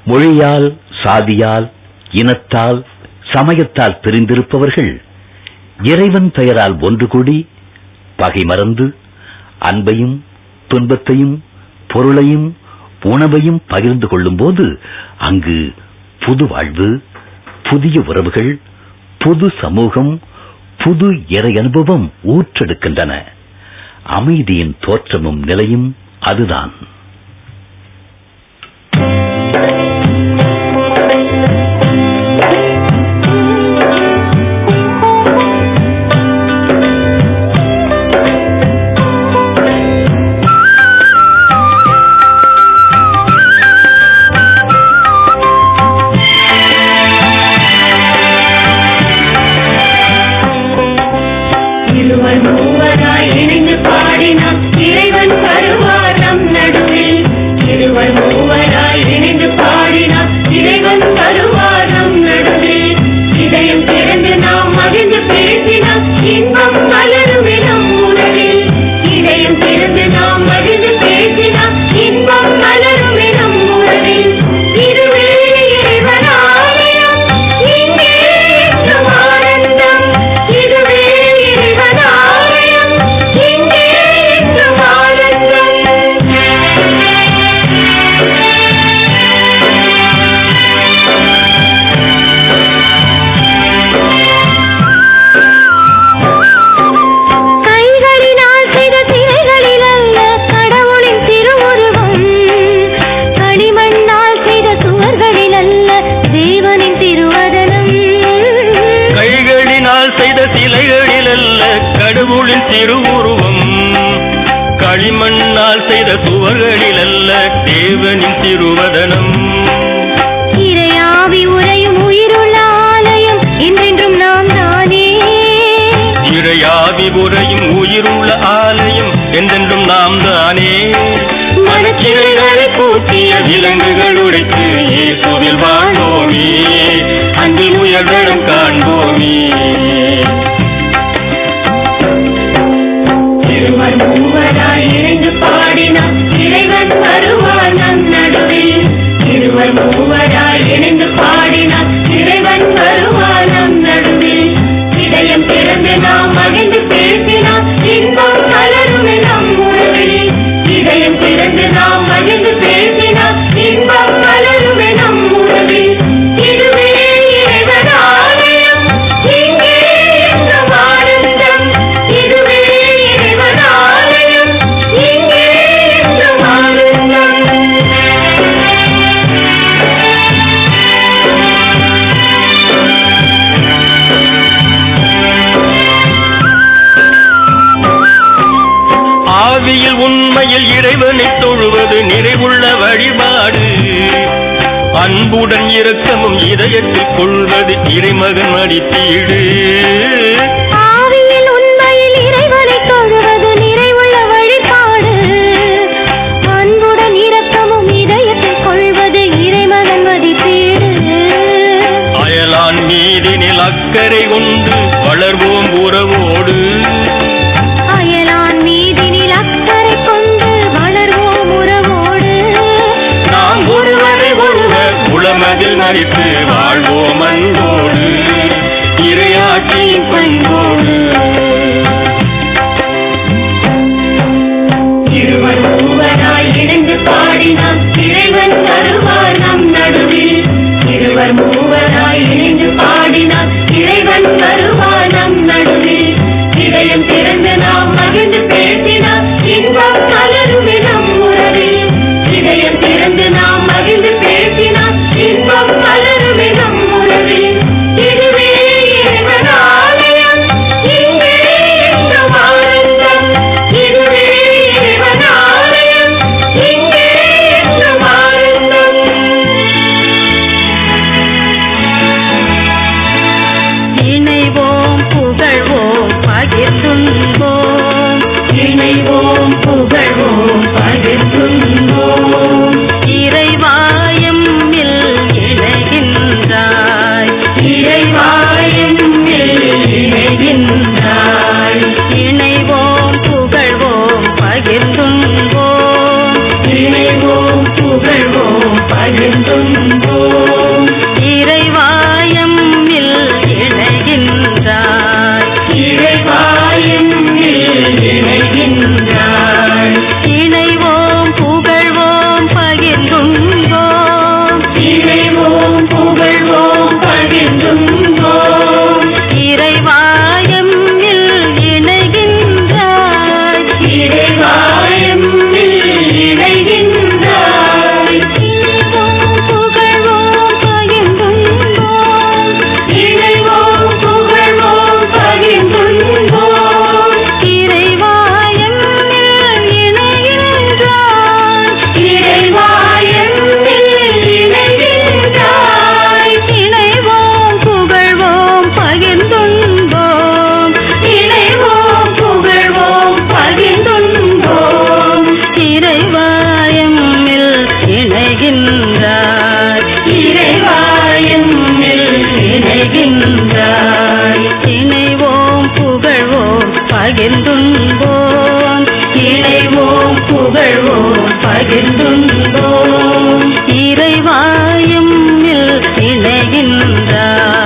மொழியால் சாதியால் இனத்தால் சமயத்தால் பிரிந்திருப்பவர்கள் இறைவன் பெயரால் ஒன்று கூடி பகை மறந்து அன்பையும் துன்பத்தையும் பொருளையும் உணவையும் பகிர்ந்து கொள்ளும்போது அங்கு புது வாழ்வு புதிய உறவுகள் புது சமூகம் புது இறை அனுபவம் ஊற்றெடுக்கின்றன அமைதியின் தோற்றமும் நிலையும் அதுதான் இருவர் மூவராய் இணைந்து பாடினான் இறைவன் வருவார் நம் நடுவில் இருவர் மூவராய் இணைந்து பாடினான் இறைவன் வருவார் நம் நடுவில் இதயம் திறந்து நாம் மகிழ்ந்து பேசினான் இன்பம் மலருமே நம் உறவில் இதயம் திறந்து நாம் மகிழ்ந்து பேசினான் இன்பம் மலருமே நம் உறவில் இதுவே இறைவன் ஆலயம் இங்கே என்றும் ஆனந்தம் இதுவே இறைவன் ஆலயம் இங்கே என்றும் ஆனந்தம் கைகளினால் செய்த சிலைகளில் அல்ல கடவுளின் திருவுருவம் களிமண்ணால் செய்த சுவர்களில் அல்ல தேவனின் திருவதனம் கைகளினால் செய்த சிலைகளில் அல்ல கடவுளின் திருவுருவம் களிமண்ணால் செய்த சுவர்களில் அல்ல தேவனின் திருவதனம் இறையாவி உரையும் உயிருள்ள ஆலயம் என்றென்றும் நாம் தானே இறையாவி உரையும் உயிருள்ள ஆலயம் என்றென்றும் நாம் தானே மனச்சிறைகளை பூட்டிய விலங்குகள் உடைத்து இயேசுவில் வாழ்வோமே அன்பில் உயர்வடம் காண்போமே இருவர் மூவராய் இணைந்து பாடினான் இறைவன் வருவார் நம் நடுவில் இருவர் மூவராய் இணைந்து பாடினான் இறைவன் வருவார் நம் நடுவில் இதயம் திறந்து நாம் மகிழ்ந்து பேசினான் இன்பம் மலருமே நம் உறவில் இதயம் திறந்து நாம் மகிழ்ந்து பேசினான் இன்பம் மலருமே நம் உறவில் இதுவே இறைவன் ஆலயம் இங்கே என்றும் ஆனந்தம் இதுவே இறைவன் ஆலயம் இங்கே என்றும் ஆனந்தம் ஆவியில் உண்மையில் இறைவனை தொழுவது நிறைவுள்ள வழிபாடு அன்புடன் இரக்கமும் இதயத்தில் கொள்வது இறைமகன் மடித்தீடு ஆவியில் உண்மையில் இறைவனை தொழுவது நிறைவுள்ள வழிபாடு அன்புடன் இரக்கமும் இதயத்தில் கொள்வது இறைமகன் மதிப்பீடு அயலான் மீதினில் அக்கறை கொண்டு வளர்வோம் உறவோடு அயலான் மீதினில் அக்கறை கொண்டு வளர்வோம் உறவோடு நாம் ஒருவரை ஒருவர் உளமதில் மறித்து வாழ்வோம் அன்போடு இறையாட்சியின் பண்போடு இருவர் மூவராய் இணைந்து பாடினான் இறைவன் வருவார் நம் நடுவில் இருவர் மூவராய் இணைந்து பாடினான் இறைவன் வருவார் நம் நடுவில் இதயம் திறந்து நாம் மகிழ்ந்து பேசினான் இன்பம் மலருமே நம் உறவில் இதயம் திறந்து நாம் மகிழ்ந்து பேசினான் இன்பம் மலருமே நம் உறவில் இதுவே இறைவன் ஆலயம் இங்கே என்றும் ஆனந்தம் இதுவே இறைவன் ஆலயம் இங்கே என்றும் ஆனந்தம் இணைவோம் புகழ்வோம் பகிர்ந்துண்போம் இணைவோம் புகழ்வோம் பகிர்ந்துண்போம் இறைவா இணைகின்றாய் இறைவாயும் இணைகின்றாய் இணைவோம் புகழ்வோம் பகிர்ந்துண்போம் இணைவோம் புகழ்வோம் பகிர்ந்துண்போம் இறைவாயும் இணைகின்றாய்